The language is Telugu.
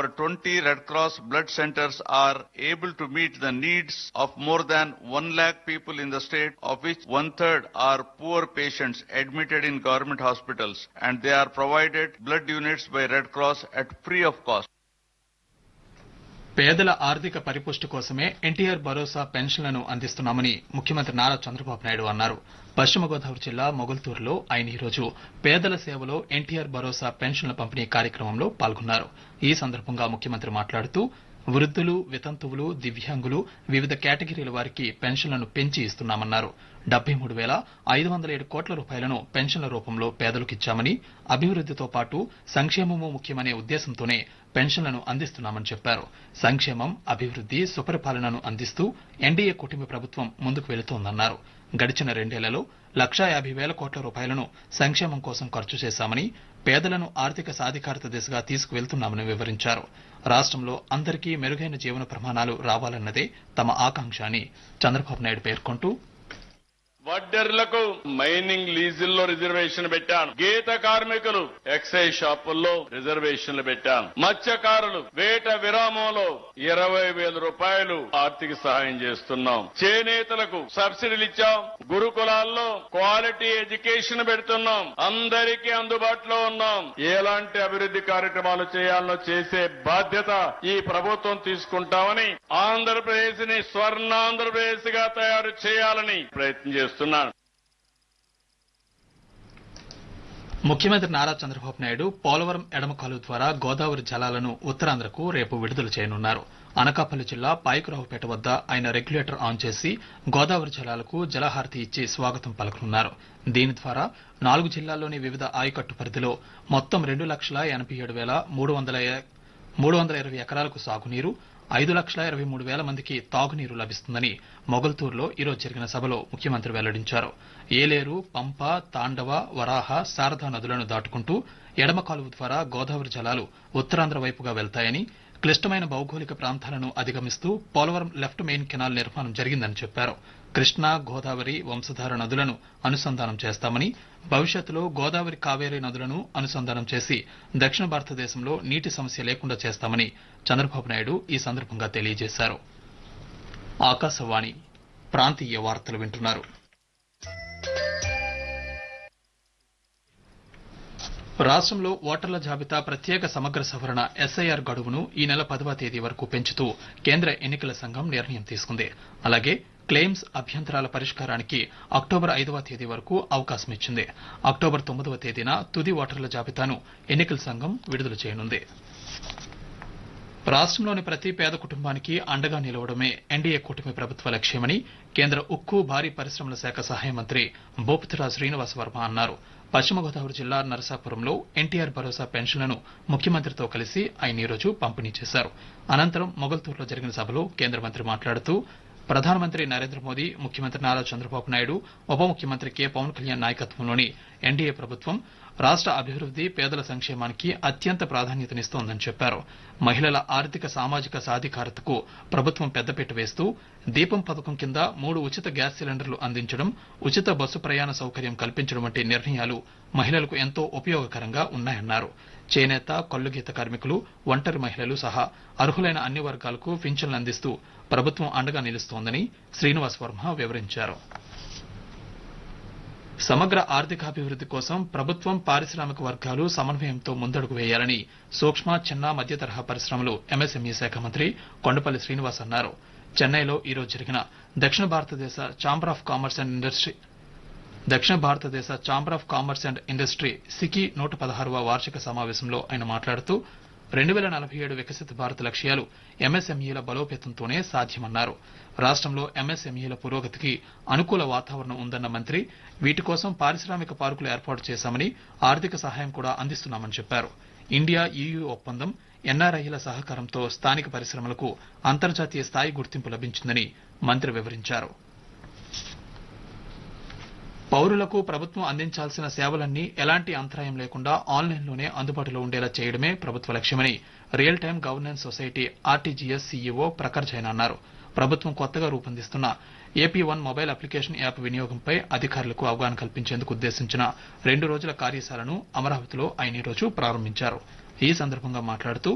our 20 Red Cross blood centers are able to meet the needs of more than 1 lakh people in the state, of which one third are poor patients admitted in government hospitals, and they are provided blood units by Red Cross at free of cost. పేదల ఆర్థిక పరిపుష్టి కోసమే ఎన్టీఆర్ భరోసా పెన్షన్లను అందిస్తున్నామని ముఖ్యమంత్రి నారా చంద్రబాబు నాయుడు అన్నారు పశ్చిమ గోదావరి జిల్లా మొగల్తూరులో ఆయన ఈరోజు పేదల సేవలో ఎన్టీఆర్ భరోసా పెన్షన్ల పంపిణీ కార్యక్రమంలో పాల్గొన్నారు ఈ సందర్భంగా ముఖ్యమంత్రి మాట్లాడుతూ వృద్ధులు వితంతువులు దివ్యాంగులు వివిధ కేటగిరీల వారికి పెన్షన్లను పెంచి ఇస్తున్నామన్నారు డెబ్బై మూడు వేల ఐదు వందల ఏడు కోట్ల రూపాయలను పెన్షన్ల రూపంలో పేదలకు ఇచ్చామని అభివృద్దితో పాటు సంక్షేమము ముఖ్యమనే ఉద్దేశంతోనే పెన్షన్లను అందిస్తున్నామని చెప్పారు సంక్షేమం అభివృద్ది సుపరిపాలనను అందిస్తూ ఎన్డీఏ కూటమి ప్రభుత్వం ముందుకు వెళుతోందన్నారు గడిచిన రెండేళ్లలో లక్షా యాభై వేల కోట్ల రూపాయలను సంక్షేమం కోసం ఖర్చు చేశామని పేదలను ఆర్థిక సాధికారత దిశగా తీసుకువెళ్తున్నామని వివరించారు రాష్ట్రంలో అందరికీ మెరుగైన జీవన ప్రమాణాలు రావాలన్నదే తమ ఆకాంక్ష అని చంద్రబాబు నాయుడు పేర్కొంటూ వడ్డెర్లకు మైనింగ్ లీజుల్లో రిజర్వేషన్ పెట్టాను గీత కార్మికులు ఎక్సైజ్ షాపుల్లో రిజర్వేషన్లు పెట్టాను మత్స్యకారులు వేట విరామంలో ఇరవై వేల రూపాయలు ఆర్థిక సహాయం చేస్తున్నాం చేనేతలకు సబ్సిడీలు ఇచ్చాం గురుకులాల్లో క్వాలిటీ ఎడ్యుకేషన్ పెడుతున్నాం అందరికీ అందుబాటులో ఉన్నాం ఎలాంటి అభివృద్ధి కార్యక్రమాలు చేయాలనో చేసే బాధ్యత ఈ ప్రభుత్వం తీసుకుంటామని ఆంధ్రప్రదేశ్ ని స్వర్ణాంధ్రప్రదేశ్ గా తయారు చేయాలని ప్రయత్నం చేస్తున్నాను ముఖ్యమంత్రి నారా చంద్రబాబు నాయుడు పోలవరం ఎడమ కాలువ ద్వారా గోదావరి జలాలను ఉత్తరాంధ్రకు రేపు విడుదల చేయనున్నారు అనకాపల్లి జిల్లా పాయకురావుపేట వద్ద ఆయన రెగ్యులేటర్ ఆన్ చేసి గోదావరి జలాలకు జలహారతి ఇచ్చి స్వాగతం పలకనున్నారు దీని ద్వారా నాలుగు జిల్లాల్లోని వివిధ ఆయకట్టు పరిధిలో మొత్తం రెండు లక్షల ఎనభై ఏడు వేల మూడు వందల ఎ- మూడు వందల ఇరవై ఎకరాలకు సాగునీరు ఐదు లక్షల ఇరవై మూడు వేల మందికి తాగునీరు లభిస్తుందని మొగల్తూరులో ఈరోజు జరిగిన సభలో ముఖ్యమంత్రి వెల్లడించారు ఏలేరు పంప తాండవ వరాహ శారదా నదులను దాటుకుంటూ ఎడమ కాలువ ద్వారా గోదావరి జలాలు ఉత్తరాంధ్ర వైపుగా వెళ్తాయని క్లిష్టమైన భౌగోళిక ప్రాంతాలను అధిగమిస్తూ పోలవరం లెఫ్ట్ మెయిన్ కెనాల్ నిర్మాణం జరిగిందని చెప్పారు కృష్ణా గోదావరి వంశధార నదులను అనుసంధానం చేస్తామని భవిష్యత్తులో గోదావరి కావేరీ నదులను అనుసంధానం చేసి దక్షిణ భారతదేశంలో నీటి సమస్య లేకుండా చేస్తామని చంద్రబాబు నాయుడు ఈ సందర్భంగా తెలియజేశారు ఆకాశవాణి ప్రాంతీయ వార్తలు వింటున్నారు రాష్ట్రంలో ఓటర్ల జాబితా ప్రత్యేక సమగ్ర సవరణ ఎస్ఐఆర్ గడువును ఈ నెల పదవ తేదీ వరకు పెంచుతూ కేంద్ర ఎన్నికల సంఘం నిర్ణయం తీసుకుంది అలాగే క్లెయిమ్స్ అభ్యంతరాల పరిష్కారానికి అక్టోబర్ ఐదవ తేదీ వరకు అవకాశం ఇచ్చింది అక్టోబర్ తొమ్మిదవ తేదీన తుది ఓటర్ల జాబితాను ఎన్నికల సంఘం విడుదల చేయనుంది రాష్ట్రంలోని ప్రతి పేద కుటుంబానికి అండగా నిలవడమే ఎన్డీఏ కూటమి ప్రభుత్వ లక్ష్యమని కేంద్ర ఉక్కు భారీ పరిశ్రమల శాఖ సహాయ మంత్రి బోపుతురాజ్ శ్రీనివాస వర్మ అన్నారు పశ్చిమ గోదావరి జిల్లా నరసాపురంలో ఎన్టీఆర్ భరోసా పెన్షన్లను ముఖ్యమంత్రితో కలిసి ఆయన ఈరోజు పంపిణీ చేశారు అనంతరం మొగల్తూరులో జరిగిన సభలో కేంద్ర మంత్రి మాట్లాడుతూ ప్రధానమంత్రి నరేంద్ర మోదీ ముఖ్యమంత్రి నారా చంద్రబాబు నాయుడు ఉప ముఖ్యమంత్రి కె పవన్ కళ్యాణ్ నాయకత్వంలోని ఎన్డీఏ ప్రభుత్వం రాష్ట్ర అభివృద్ది పేదల సంక్షేమానికి అత్యంత ప్రాధాన్యతనిస్తోందని చెప్పారు మహిళల ఆర్థిక సామాజిక సాధికారతకు ప్రభుత్వం పెద్దపీట వేస్తూ దీపం పథకం కింద మూడు ఉచిత గ్యాస్ సిలిండర్లు అందించడం ఉచిత బస్సు ప్రయాణ సౌకర్యం కల్పించడం వంటి నిర్ణయాలు మహిళలకు ఎంతో ఉపయోగకరంగా ఉన్నాయన్నారు చేనేత కల్లుగీత కార్మికులు ఒంటరి మహిళలు సహా అర్హులైన అన్ని వర్గాలకు పింఛన్లు అందిస్తూ ప్రభుత్వం అండగా నిలుస్తోందని శ్రీనివాస్ వర్మ వివరించారు సమగ్ర ఆర్థికాభివృద్ది కోసం ప్రభుత్వం పారిశ్రామిక వర్గాలు సమన్వయంతో ముందడుగు వేయాలని సూక్ష్మ చిన్న మధ్య తరహా పరిశ్రమలు ఎంఎస్ఎంఈ శాఖ మంత్రి కొండపల్లి శ్రీనివాస్ అన్నారు చెన్నైలో ఈరోజు జరిగిన దక్షిణ భారతదేశ chamber of commerce and industry దక్షిణ భారతదేశ chamber of commerce and industry సికి నూట పదహారవ వార్షిక సమావేశంలో ఆయన మాట్లాడుతూ రెండు వేల నలభై ఏడు వికసిత భారత్ లక్ష్యాలు ఎంఎస్ఎంఈల బలోపేతంతోనే సాధ్యమన్నారు రాష్ట్రంలో ఎంఎస్ఎంఈల పురోగతికి అనుకూల వాతావరణం ఉందన్న మంత్రి వీటి కోసం పారిశ్రామిక పార్కులు ఏర్పాటు చేశామని ఆర్థిక సహాయం కూడా అందిస్తున్నామని చెప్పారు ఇండియా ఈయూ ఒప్పందం ఎన్ఆర్ఐల సహకారంతో స్థానిక పరిశ్రమలకు అంతర్జాతీయ స్థాయి గుర్తింపు లభించిందని మంత్రి వివరించారు పౌరులకు ప్రభుత్వం అందించాల్సిన సేవలన్నీ ఎలాంటి అంతరాయం లేకుండా ఆన్లైన్లోనే అందుబాటులో ఉండేలా చేయడమే ప్రభుత్వ లక్ష్యమని real time governance society RTGS CEO Prakhar Jain అన్నారు ప్రభుత్వం కొత్తగా రూపొందిస్తున్న AP one mobile application app వినియోగంపై అధికారులకు అవగాహన కల్పించేందుకు ఉద్దేశించిన రెండు రోజుల కార్యశాలను అమరావతిలో ఆయన ఈరోజు ప్రారంభించారు ఈ సందర్భంగా మాట్లాడుతూ